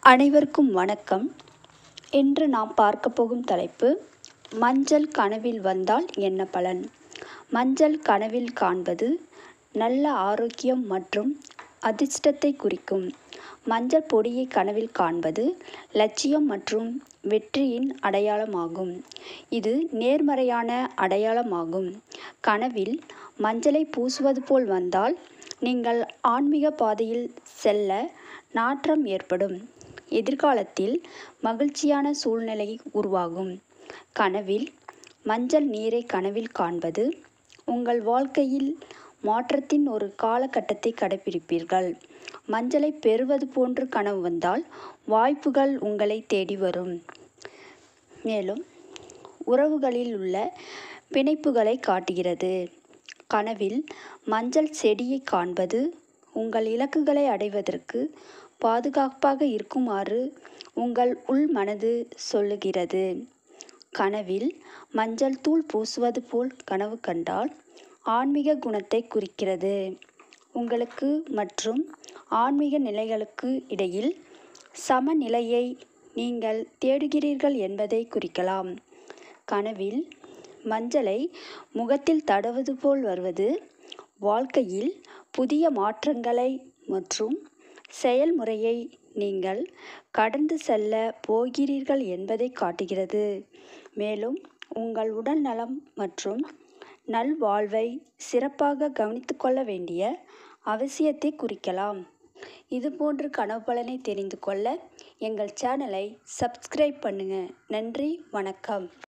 அனைவருக்கும் வணக்கம் இன்று நாம் பார்க்க போகும் தலைப்பு மஞ்சள் கனவில் வந்தால் என்ன பலன் மஞ்சள் கனவில் காண்பது நல்ல ஆரோக்கியம் மற்றும் அதிர்ஷ்டத்தை குறிக்கும் மஞ்சள் பொடியை கனவில் காண்பது லட்சியம் மற்றும் வெற்றியின் அடையாளமாகும் இது நேர்மறையான அடையாளமாகும் கனவில் மஞ்சளை பூசுவது போல் வந்தால் நீங்கள் ஆன்மீக பாதையில் செல்ல நாற்றம் ஏற்படும் எதிர்காலத்தில் மகிழ்ச்சியான சூழ்நிலை உருவாகும் கனவில் மஞ்சள் நீரை கனவில் காண்பது உங்கள் வாழ்க்கையில் மாற்றத்தின் ஒரு காலகட்டத்தை கடைபிடிப்பீர்கள் மஞ்சளை பெறுவது போன்று கனவு வந்தால் வாய்ப்புகள் உங்களை தேடி வரும் மேலும் உறவுகளில் உள்ள பிணைப்புகளை காட்டுகிறது கனவில் மஞ்சள் செடியை காண்பது உங்கள் இலக்குகளை அடைவதற்கு பாதுகாப்பாக இருக்குமாறு உங்கள் உள் மனது சொல்லுகிறது கனவில் மஞ்சள் தூள் பூசுவது போல் கனவு கண்டால் ஆன்மீக குணத்தை குறிக்கிறது உங்களுக்கு மற்றும் ஆன்மீக நிலைகளுக்கு இடையில் சமநிலையை நீங்கள் தேடுகிறீர்கள் என்பதை குறிக்கலாம் கனவில் மஞ்சளை முகத்தில் தடவது போல் வருவது வாழ்க்கையில் புதிய மாற்றங்களை மற்றும் செயல்முறையை நீங்கள் கடந்து செல்ல போகிறீர்கள் என்பதை காட்டுகிறது மேலும் உங்கள் உடல் நலம் மற்றும் நல்வாழ்வை சிறப்பாக கவனித்துக்கொள்ள வேண்டிய அவசியத்தை குறிக்கலாம் இதுபோன்று கனவு பலனை தெரிந்து கொள்ள எங்கள் சேனலை சப்ஸ்கிரைப் பண்ணுங்கள் நன்றி வணக்கம்